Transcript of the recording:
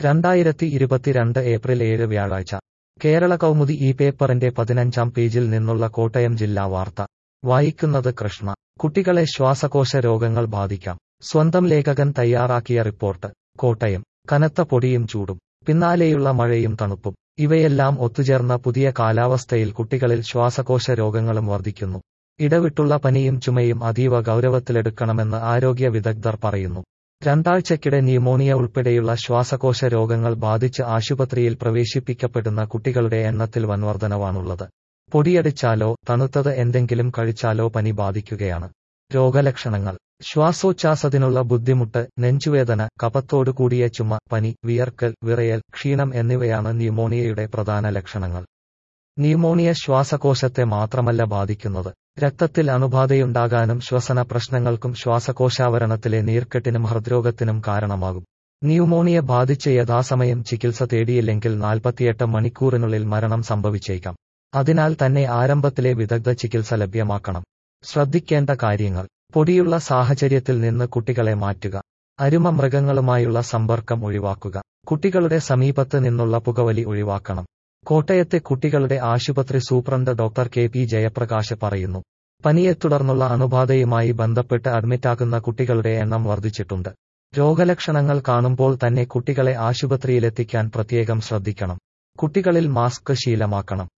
രണ്ടായിരത്തി ഇരുപത്തിരണ്ട് ഏപ്രിൽ ഏഴ് വ്യാഴാഴ്ച കേരള കൗമുദി ഈ പേപ്പറിന്റെ പതിനഞ്ചാം പേജിൽ നിന്നുള്ള കോട്ടയം ജില്ലാ വാർത്ത വായിക്കുന്നത് കൃഷ്ണ കുട്ടികളെ ശ്വാസകോശ രോഗങ്ങൾ ബാധിക്കാം സ്വന്തം ലേഖകൻ തയ്യാറാക്കിയ റിപ്പോർട്ട് കോട്ടയം കനത്ത പൊടിയും ചൂടും പിന്നാലെയുള്ള മഴയും തണുപ്പും ഇവയെല്ലാം ഒത്തുചേർന്ന പുതിയ കാലാവസ്ഥയിൽ കുട്ടികളിൽ ശ്വാസകോശ രോഗങ്ങളും വർദ്ധിക്കുന്നു ഇടവിട്ടുള്ള പനിയും ചുമയും അതീവ ഗൗരവത്തിലെടുക്കണമെന്ന് ആരോഗ്യ വിദഗ്ധർ പറയുന്നു രണ്ടാഴ്ചക്കിടെ ന്യൂമോണിയ ഉൾപ്പെടെയുള്ള ശ്വാസകോശ രോഗങ്ങൾ ബാധിച്ച് ആശുപത്രിയിൽ പ്രവേശിപ്പിക്കപ്പെടുന്ന കുട്ടികളുടെ എണ്ണത്തിൽ വൻവർധനവാണുള്ളത് പൊടിയടിച്ചാലോ തണുത്തത് എന്തെങ്കിലും കഴിച്ചാലോ പനി ബാധിക്കുകയാണ് രോഗലക്ഷണങ്ങൾ ശ്വാസോച്ഛ്വാസത്തിനുള്ള ബുദ്ധിമുട്ട് നെഞ്ചുവേദന കഫത്തോടു കൂടിയ ചുമ പനി വിയർക്കൽ വിറയൽ ക്ഷീണം എന്നിവയാണ് ന്യൂമോണിയയുടെ പ്രധാന ലക്ഷണങ്ങൾ ന്യൂമോണിയ ശ്വാസകോശത്തെ മാത്രമല്ല ബാധിക്കുന്നത് രക്തത്തിൽ അണുബാധയുണ്ടാകാനും ശ്വസന പ്രശ്നങ്ങൾക്കും ശ്വാസകോശാവരണത്തിലെ നീർക്കെട്ടിനും ഹൃദ്രോഗത്തിനും കാരണമാകും ന്യൂമോണിയ ബാധിച്ച് യഥാസമയം ചികിത്സ തേടിയില്ലെങ്കിൽ നാൽപ്പത്തിയെട്ട് മണിക്കൂറിനുള്ളിൽ മരണം സംഭവിച്ചേക്കാം അതിനാൽ തന്നെ ആരംഭത്തിലെ വിദഗ്ധ ചികിത്സ ലഭ്യമാക്കണം ശ്രദ്ധിക്കേണ്ട കാര്യങ്ങൾ പൊടിയുള്ള സാഹചര്യത്തിൽ നിന്ന് കുട്ടികളെ മാറ്റുക അരുമ മൃഗങ്ങളുമായുള്ള സമ്പർക്കം ഒഴിവാക്കുക കുട്ടികളുടെ സമീപത്ത് നിന്നുള്ള പുകവലി ഒഴിവാക്കണം കോട്ടയത്തെ കുട്ടികളുടെ ആശുപത്രി superintendent doctor K P Jayaprakash പറയുന്നു പനിയെ തുടർന്നുള്ള അണുബാധയുമായി ബന്ധപ്പെട്ട് അഡ്മിറ്റാകുന്ന കുട്ടികളുടെ എണ്ണം വർദ്ധിച്ചിട്ടുണ്ട് രോഗലക്ഷണങ്ങൾ കാണുമ്പോൾ തന്നെ കുട്ടികളെ ആശുപത്രിയിലെത്തിക്കാൻ പ്രത്യേകം ശ്രദ്ധിക്കണം കുട്ടികളിൽ മാസ്ക് ശീലമാക്കണം